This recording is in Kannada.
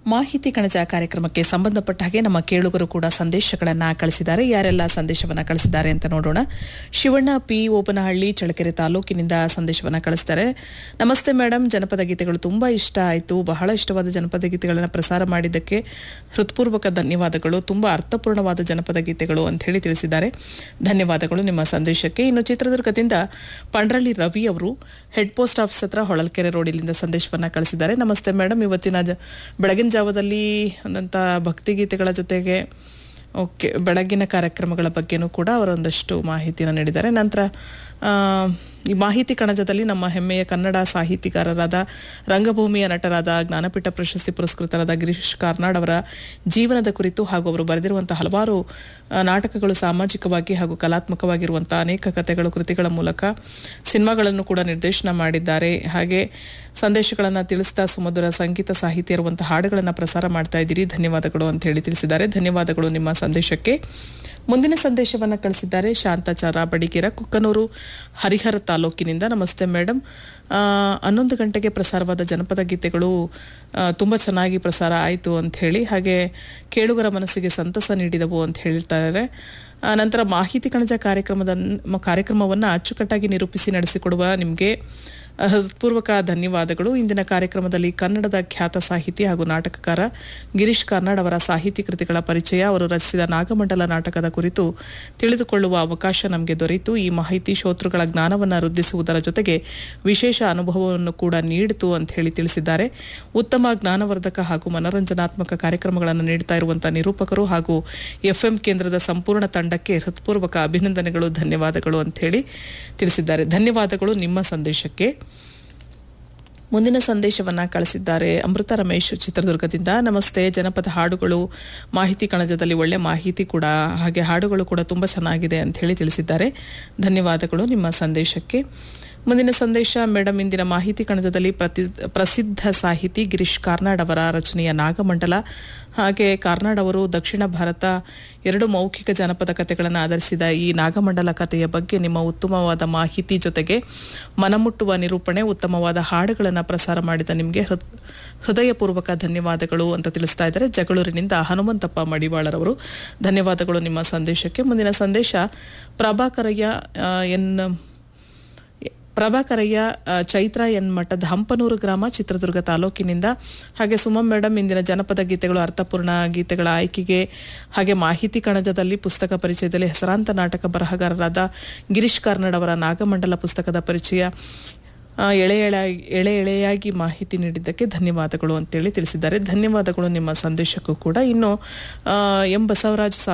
ಮಾಹಿತಿ ಕಣಜ ಕಾರ್ಯಕ್ರಮಕ್ಕೆ ಸಂಬಂಧಪಟ್ಟ ಹಾಗೆ ನಮ್ಮ ಕೇಳುಗರು ಕೂಡ ಸಂದೇಶಗಳನ್ನ ಕಳಿಸಿದ್ದಾರೆ ಯಾರೆಲ್ಲ ಸಂದೇಶವನ್ನ ಕಳಿಸಿದ್ದಾರೆ ಅಂತ ನೋಡೋಣ ಶಿವಣ್ಣ ಪಿ ಓಪನಹಳ್ಳಿ ಚಳ್ಳಕೆರೆ ತಾಲೂಕಿನಿಂದ ಸಂದೇಶವನ್ನ ಕಳಿಸಿದ್ದಾರೆ ನಮಸ್ತೆ ಮೇಡಮ್ ಜನಪದ ಗೀತೆಗಳು ತುಂಬಾ ಇಷ್ಟ ಆಯಿತು ಬಹಳ ಇಷ್ಟವಾದ ಜನಪದ ಗೀತೆಗಳನ್ನು ಪ್ರಸಾರ ಮಾಡಿದ್ದಕ್ಕೆ ಹೃತ್ಪೂರ್ವಕ ಧನ್ಯವಾದಗಳು ತುಂಬಾ ಅರ್ಥಪೂರ್ಣವಾದ ಜನಪದ ಗೀತೆಗಳು ಅಂತ ಹೇಳಿ ತಿಳಿಸಿದ್ದಾರೆ ಧನ್ಯವಾದಗಳು ನಿಮ್ಮ ಸಂದೇಶಕ್ಕೆ ಇನ್ನು ಚಿತ್ರದುರ್ಗದಿಂದ ಪಂಡ್ರಳ್ಳಿ ರವಿ ಅವರು ಹೆಡ್ ಪೋಸ್ಟ್ ಆಫೀಸ್ ಹತ್ರ ಹೊಳಲ್ಕೆರೆ ರೋಡಿನಿಂದ ಸಂದೇಶವನ್ನ ಕಳಿಸಿದ್ದಾರೆ ನಮಸ್ತೆ ಮೇಡಮ್ ಇವತ್ತಿನ ಜ ಬೆಳಗಿನ ಜಾವದಲ್ಲಿ ಒಂದಂಥ ಭಕ್ತಿಗೀತೆಗಳ ಜೊತೆಗೆ ಓಕೆ ಬೆಳಗಿನ ಕಾರ್ಯಕ್ರಮಗಳ ಬಗ್ಗೆನೂ ಕೂಡ ಅವರೊಂದಷ್ಟು ಮಾಹಿತಿಯನ್ನು ನೀಡಿದ್ದಾರೆ ನಂತರ ಆ, ಈ ಮಾಹಿತಿ ಕಣಜದಲ್ಲಿ ನಮ್ಮ ಹೆಮ್ಮೆಯ ಕನ್ನಡ ಸಾಹಿತಿಗಾರರಾದ ರಂಗಭೂಮಿಯ ನಟರಾದ ಜ್ಞಾನಪೀಠ ಪ್ರಶಸ್ತಿ ಪುರಸ್ಕೃತರಾದ ಗಿರೀಶ್ ಕಾರ್ನಾಡ್ ಅವರ ಜೀವನದ ಕುರಿತು ಹಾಗೂ ಅವರು ಬರೆದಿರುವಂತಹ ಹಲವಾರು ಆ, ನಾಟಕಗಳು ಸಾಮಾಜಿಕವಾಗಿ ಹಾಗೂ ಕಲಾತ್ಮಕವಾಗಿರುವಂತಹ ಅನೇಕ ಕಥೆಗಳು ಕೃತಿಗಳ ಮೂಲಕ ಸಿನಿಮಾಗಳನ್ನು ಕೂಡ ನಿರ್ದೇಶನ ಮಾಡಿದ್ದಾರೆ ಹಾಗೆ ಸಂದೇಶಗಳನ್ನು ತಿಳಿಸ್ತಾ ಸುಮಧುರ ಸಂಗೀತ ಸಾಹಿತ್ಯ ಇರುವಂತಹ ಹಾಡುಗಳನ್ನು ಪ್ರಸಾರ ಮಾಡ್ತಾ ಇದ್ದೀರಿ ಧನ್ಯವಾದಗಳು ಅಂತ ಹೇಳಿ ತಿಳಿಸಿದ್ದಾರೆ ಧನ್ಯವಾದಗಳು ನಿಮ್ಮ ಸಂದೇಶಕ್ಕೆ ಮುಂದಿನ ಸಂದೇಶವನ್ನು ಕಳಿಸಿದ್ದಾರೆ ಶಾಂತಾಚಾರ ಬಡಿಗೇರ ಕುಕ್ಕನೂರು ಹರಿಹರ ತಾಲೂಕಿನಿಂದ ನಮಸ್ತೆ ಮೇಡಮ್ ಆ, ಹನ್ನೊಂದು ಗಂಟೆಗೆ ಪ್ರಸಾರವಾದ ಜನಪದ ಗೀತೆಗಳು ಆ, ತುಂಬ ಚೆನ್ನಾಗಿ ಪ್ರಸಾರ ಆಯಿತು ಅಂತ ಹೇಳಿ ಹಾಗೆ ಕೇಳುಗರ ಮನಸ್ಸಿಗೆ ಸಂತಸ ನೀಡಿದವು ಅಂತ ಹೇಳ್ತಾರೆ ಆ, ನಂತರ ಮಾಹಿತಿ ಕಣಜ ಕಾರ್ಯಕ್ರಮದ ಕಾರ್ಯಕ್ರಮವನ್ನು ಅಚ್ಚುಕಟ್ಟಾಗಿ ನಿರೂಪಿಸಿ ನಡೆಸಿಕೊಡುವ ನಿಮಗೆ ಹೃತ್ಪೂರ್ವಕ ಧನ್ಯವಾದಗಳು ಇಂದಿನ ಕಾರ್ಯಕ್ರಮದಲ್ಲಿ ಕನ್ನಡದ ಖ್ಯಾತ ಸಾಹಿತಿ ಹಾಗೂ ನಾಟಕಕಾರ ಗಿರೀಶ್ ಕಾರ್ನಾಡ್ ಅವರ ಸಾಹಿತಿ ಕೃತಿಗಳ ಪರಿಚಯ ಅವರು ರಚಿಸಿದ ನಾಗಮಂಡಲ ನಾಟಕದ ಕುರಿತು ತಿಳಿದುಕೊಳ್ಳುವ ಅವಕಾಶ ನಮಗೆ ದೊರೆಯಿತು ಈ ಮಾಹಿತಿ ಶ್ರೋತೃಗಳ ಜ್ಞಾನವನ್ನು ವೃದ್ಧಿಸುವುದರ ಜೊತೆಗೆ ವಿಶೇಷ ಅನುಭವವನ್ನು ಕೂಡ ನೀಡಿತು ಅಂತ ಹೇಳಿ ತಿಳಿಸಿದ್ದಾರೆ ಉತ್ತಮ ಜ್ಞಾನವರ್ಧಕ ಹಾಗೂ ಮನೋರಂಜನಾತ್ಮಕ ಕಾರ್ಯಕ್ರಮಗಳನ್ನು ನೀಡ್ತಾ ಇರುವಂತಹ ನಿರೂಪಕರು ಹಾಗೂ ಎಫ್ಎಂ ಕೇಂದ್ರದ ಸಂಪೂರ್ಣ ತಂಡಕ್ಕೆ ಹೃತ್ಪೂರ್ವಕ ಅಭಿನಂದನೆಗಳು ಧನ್ಯವಾದಗಳು ಅಂತ ಹೇಳಿ ತಿಳಿಸಿದ್ದಾರೆ ಧನ್ಯವಾದಗಳು ನಿಮ್ಮ ಸಂದೇಶಕ್ಕೆ ಮುಂದಿನ ಸಂದೇಶವನ್ನ ಕಳಿಸಿದ್ದಾರೆ ಅಮೃತ ರಮೇಶ್ ಚಿತ್ರದುರ್ಗದಿಂದ ನಮಸ್ತೆ ಜನಪದ ಹಾಡುಗಳು ಮಾಹಿತಿ ಕಣಜದಲ್ಲಿ ಒಳ್ಳೆ ಮಾಹಿತಿ ಕೂಡ ಹಾಗೆ ಹಾಡುಗಳು ಕೂಡ ತುಂಬ ಚೆನ್ನಾಗಿದೆ ಅಂತ ಹೇಳಿ ತಿಳಿಸಿದ್ದಾರೆ ಧನ್ಯವಾದಗಳು ನಿಮ್ಮ ಸಂದೇಶಕ್ಕೆ ಮುಂದಿನ ಸಂದೇಶ ಮೇಡಮ್ ಇಂದಿನ ಮಾಹಿತಿ ಕಣಜದಲ್ಲಿ ಪ್ರತಿ ಪ್ರಸಿದ್ಧ ಸಾಹಿತಿ ಗಿರೀಶ್ ಕಾರ್ನಾಡ್ ಅವರ ರಚನೆಯ ನಾಗಮಂಡಲ ಹಾಗೆ ಕಾರ್ನಾಡ್ ಅವರು ದಕ್ಷಿಣ ಭಾರತ ಎರಡು ಮೌಖಿಕ ಜಾನಪದ ಕಥೆಗಳನ್ನು ಆಧರಿಸಿದ ಈ ನಾಗಮಂಡಲ ಕಥೆಯ ಬಗ್ಗೆ ನಿಮ್ಮ ಉತ್ತಮವಾದ ಮಾಹಿತಿ ಜೊತೆಗೆ ಮನಮುಟ್ಟುವ ನಿರೂಪಣೆ ಉತ್ತಮವಾದ ಹಾಡುಗಳನ್ನು ಪ್ರಸಾರ ಮಾಡಿದ ನಿಮಗೆ ಹೃದ್ ಹೃದಯಪೂರ್ವಕ ಧನ್ಯವಾದಗಳು ಅಂತ ತಿಳಿಸ್ತಾ ಇದ್ದಾರೆ ಜಗಳೂರಿನಿಂದ ಹನುಮಂತಪ್ಪ ಮಡಿವಾಳರವರು ಧನ್ಯವಾದಗಳು ನಿಮ್ಮ ಸಂದೇಶಕ್ಕೆ ಮುಂದಿನ ಸಂದೇಶ ಪ್ರಭಾಕರಯ್ಯ ಆ, ಎನ್ ಪ್ರಭಾಕರಯ್ಯ ಆ, ಚೈತ್ರ ಎನ್ ಮಠದ ಹಂಪನೂರು ಗ್ರಾಮ ಚಿತ್ರದುರ್ಗ ತಾಲೂಕಿನಿಂದ ಹಾಗೆ ಸುಮಂ ಮೇಡಮ್ ಇಂದಿನ ಜನಪದ ಗೀತೆಗಳು ಅರ್ಥಪೂರ್ಣ ಗೀತೆಗಳ ಆಯ್ಕೆಗೆ ಹಾಗೆ ಮಾಹಿತಿ ಕಣಜದಲ್ಲಿ ಪುಸ್ತಕ ಪರಿಚಯದಲ್ಲಿ ಹೆಸರಾಂತ ನಾಟಕ ಬರಹಗಾರರಾದ ಗಿರೀಶ್ ಕಾರ್ನಾಡ್ ಅವರ ನಾಗಮಂಡಲ ಪುಸ್ತಕದ ಪರಿಚಯ ಆ, ಎಳೆ ಎಳೆ ಎಳೆ ಎಳೆಯಾಗಿ ಮಾಹಿತಿ ನೀಡಿದ್ದಕ್ಕೆ ಧನ್ಯವಾದಗಳು ಅಂತೇಳಿ ತಿಳಿಸಿದ್ದಾರೆ ಧನ್ಯವಾದಗಳು ನಿಮ್ಮ ಸಂದೇಶಕ್ಕೂ ಕೂಡ ಇನ್ನು ಆ, ಎಂ ಬಸವರಾಜ್